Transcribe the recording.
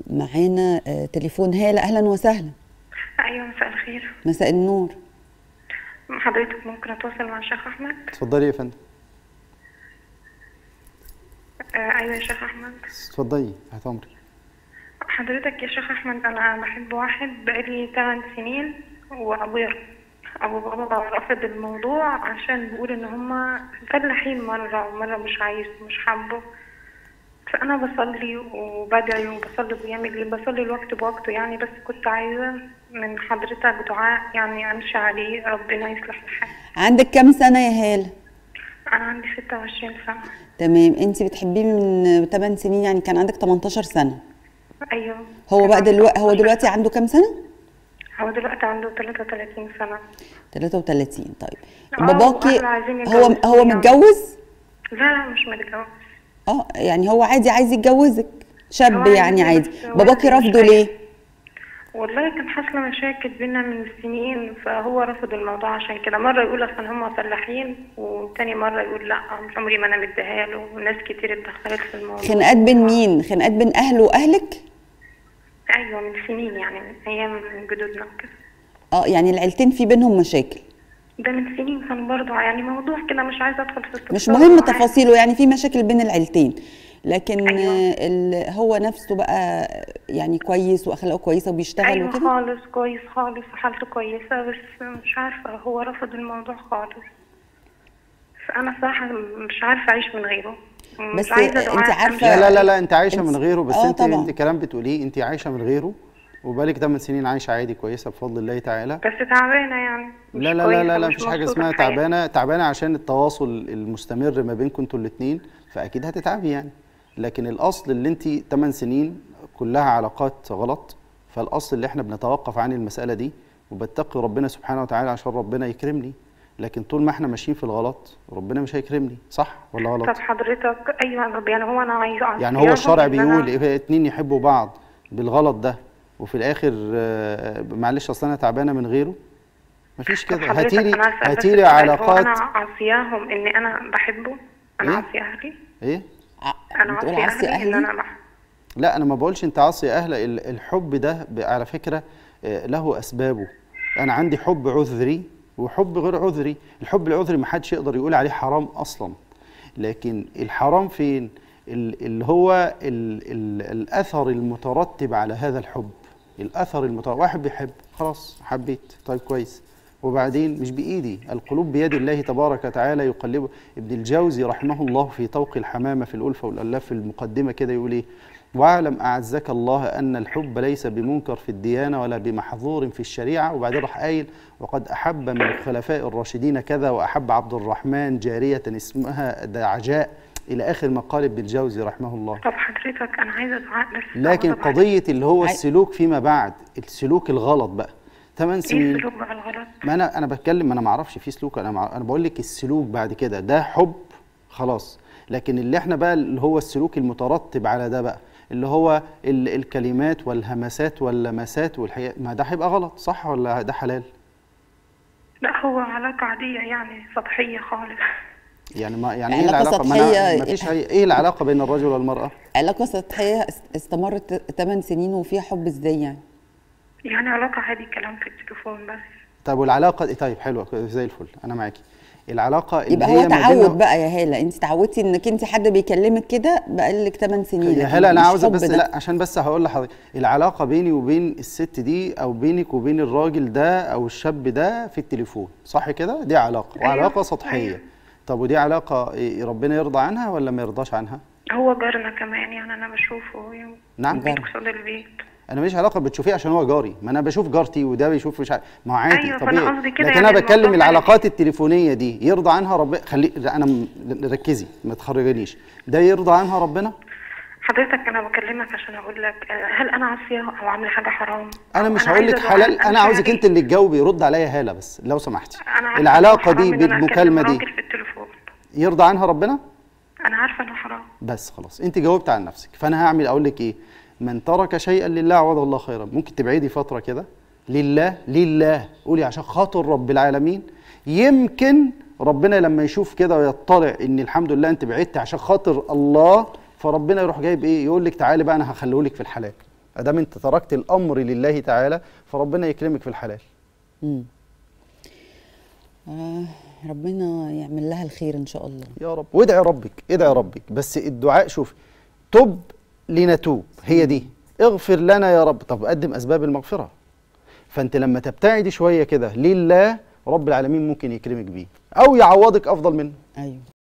معانا آه، تليفون هالة اهلا وسهلا ايوه مساء الخير مساء النور حضرتك ممكن اتواصل مع الشيخ احمد اتفضلي يا فندم آه ايوه يا شيخ احمد اتفضلي تحت امرك حضرتك يا شيخ احمد انا بحب واحد بقالي 8 سنين وابويا ابو بابا رفض الموضوع عشان بيقول ان هما فلاحين مره ومره مش عايز مش حابه فانا بصلي وبدعي وبصلي بيعمل لي بصلي الوقت بوقته يعني بس كنت عايزه من حضرتك دعاء يعني امشي عليه ربنا يصلح الحال عندك كام سنة يا هالة انا عندي 26 سنه تمام انت بتحبيه من 8 سنين يعني كان عندك 18 سنة ايوه هو بقى كان دلوقتي هو 18 دلوقتي عنده كام سنة هو دلوقتي عنده 33 سنة 33 طيب آه، باباكي وأهله عايزين هو يتجوزوا هو يعني. متجوز لا لا مش متجوز اه يعني هو عادي عايز يتجوزك هو شاب عايز يعني عادي بس هو باباكي مش رفضه عايز. ليه والله كان حاصلة مشاكل بينا من سنين فهو رفض الموضوع عشان كده مرة يقول أصلا هم فلاحين وتاني مرة يقول لا مش عمري ما أنا مديها له وناس كتير اتدخلت في الموضوع خناقات بين مين خناقات بين اهله واهلك أيوة من سنين يعني من أيام جدودنا وكده اه يعني العيلتين في بينهم مشاكل ده من سنين كان برضه يعني موضوع كده مش عايزة أدخل في مش استفسار مهم معاه. تفاصيله يعني في مشاكل بين العيلتين لكن أيوة. آه، ال- هو نفسه بقى يعني كويس واخلاقه كويسه وبيشتغل أيوة وكده خالص كويس خالص وحالته كويسة بس مش عارفة هو رفض الموضوع خالص فأنا صراحة مش عارفة أعيش من غيره مش بس عايزة أنت دعاء عارفة- أمشي لا لا عليه. لا لا انت عايشه انت- من غيره بس آه انت طبعاً. انت كلام بتقوليه انت عايشه من غيره وبقالك 8 سنين عايشه عادي كويسه بفضل الله تعالى بس تعبانة يعني مش لا لا لا كويسة، لا لا مش مفيش حاجه مبسوطة اسمها في حياتي. تعبانه تعبانه عشان التواصل المستمر ما بينكم انتوا الاثنين فاكيد هتتعبي يعني لكن الاصل اللي انت 8 سنين كلها علاقات غلط فالاصل اللي احنا بنتوقف عن المساله دي وبتقي ربنا سبحانه وتعالى عشان ربنا يكرمني لكن طول ما احنا ماشيين في الغلط ربنا مش هيكرمني صح ولا غلط طب حضرتك أيوة طب يعني هو أنا عايزة يعني هو الشرع بيقول إيه اتنين يحبوا بعض بالغلط ده وفي الاخر آه، معلش اصل انا تعبانه من غيره مفيش كده هاتيلي هاتيلي علاقات أنا عاصياهم إن أنا بحبه أنا إيه؟ عاصية أهلي ايه ع- أنا بتقول عاصية عصي أهلي إن اهلي أنا بحبه لا انا ما بقولش انت عاصي اهل ال- الحب ده ب- على فكره آه، له اسبابه انا عندي حب عذري وحب غير عذري الحب العذري ما حدش يقدر يقول عليه حرام اصلا لكن الحرام فين ال- اللي هو ال ال الاثر المترتب على هذا الحب الاثر المترتب واحد بيحب خلاص حبيت طيب كويس وبعدين مش بايدي القلوب بيد الله تبارك وتعالى يقلبه ابن الجوزي رحمه الله في طوق الحمامه في الالفه والالاف في المقدمه كده يقول ايه واعلم اعزك الله ان الحب ليس بمنكر في الديانه ولا بمحظور في الشريعه وبعدين راح قايل وقد احب من الخلفاء الراشدين كذا واحب عبد الرحمن جاريه اسمها دعجاء الى اخر مقال ابن الجوزي رحمه الله طب حضرتك أنا عايزة دعاء بس لكن أعوذ بالله. قضيه اللي هو عاي- السلوك فيما بعد السلوك الغلط بقى 8 إيه سنين السلوك بقى الغلط؟ ما انا انا بتكلم ما انا ما اعرفش في سلوك انا مع... انا بقول لك السلوك بعد كده ده حب خلاص لكن اللي احنا بقى اللي هو السلوك المترتب على ده بقى اللي هو ال... الكلمات والهمسات واللمسات والحقيقة ما ده هيبقى غلط صح ولا ده حلال لا هو علاقة عادية يعني سطحية خالص يعني ما يعني ايه علاقة العلاقه ما, سطحية. أنا ما فيش أي... ايه العلاقه بين الرجل والمراه علاقه سطحيه است- استمرت 8 سنين وفيها حب ازاي يعني يعني علاقة عادي كلام في التليفون بس طيب والعلاقه طيب حلوه زي الفل انا معاكي العلاقه اللي يبقى هي هو ما بيننا- تعود بقى يا هاله انت تعودتي انك انت حد بيكلمك كده بقالك 8 سنين يا لكن هلا انا مش عاوزه حب بس ده. لا عشان بس هقول لحضرتك العلاقه بيني وبين الست دي او بينك وبين الراجل ده او الشاب ده في التليفون صح كده دي علاقه أيوة، وعلاقه سطحيه أيوة. طب ودي علاقه إيه، ربنا يرضى عنها ولا ما يرضاش عنها هو جارنا كمان يعني أنا بشوفه يعني نعم جار. قصاد البيت انا ماليش علاقه بتشوفيه عشان هو جاري ما انا بشوف جارتي وده بيشوف مش عارف ما هو عادي أيوة، فأنا طبيعي قصدي كده لكن يعني انا بتكلم الموضوع العلاقات التليفونيه دي يرضى عنها ربنا خلي انا م- ركزي ما تخرجنيش ده يرضى عنها ربنا حضرتك أنا بكلمك عشان أقول لك آه، هل أنا عاصية أو عاملة حاجة حرام؟ انا أو مش هقول لك عايزة حلال دعاء انا عاوزك أمشي انت اللي تجاوبي رد عليا هاله بس لو سمحتي أنا عارفة العلاقه إنه دي حرام إن أنا أكلم بالمكالمه دي راجل في التليفون يرضى عنها ربنا أنا عارفة إنه حرام بس خلاص انت جاوبت عن نفسك فانا هعمل اقول لك ايه من ترك شيئا لله عوض الله خيرا ممكن تبعدي فتره كده لله لله قولي عشان خاطر رب العالمين يمكن ربنا لما يشوف كده ويطلع ان الحمد لله انت بعدت عشان خاطر الله فربنا يروح جايب ايه يقول لك تعالي بقى انا هخليه لك في الحلال ادام انت تركت الامر لله تعالى فربنا يكرمك في الحلال مم. آه ربنا يعمل لها الخير ان شاء الله يا رب وادعي ربك ادعي ربك بس الدعاء شوف تب لنتوب هي دي اغفر لنا يا رب طب قدم اسباب المغفره فانت لما تبتعدي شويه كده لله رب العالمين ممكن يكرمك بيه او يعوضك افضل منه ايوه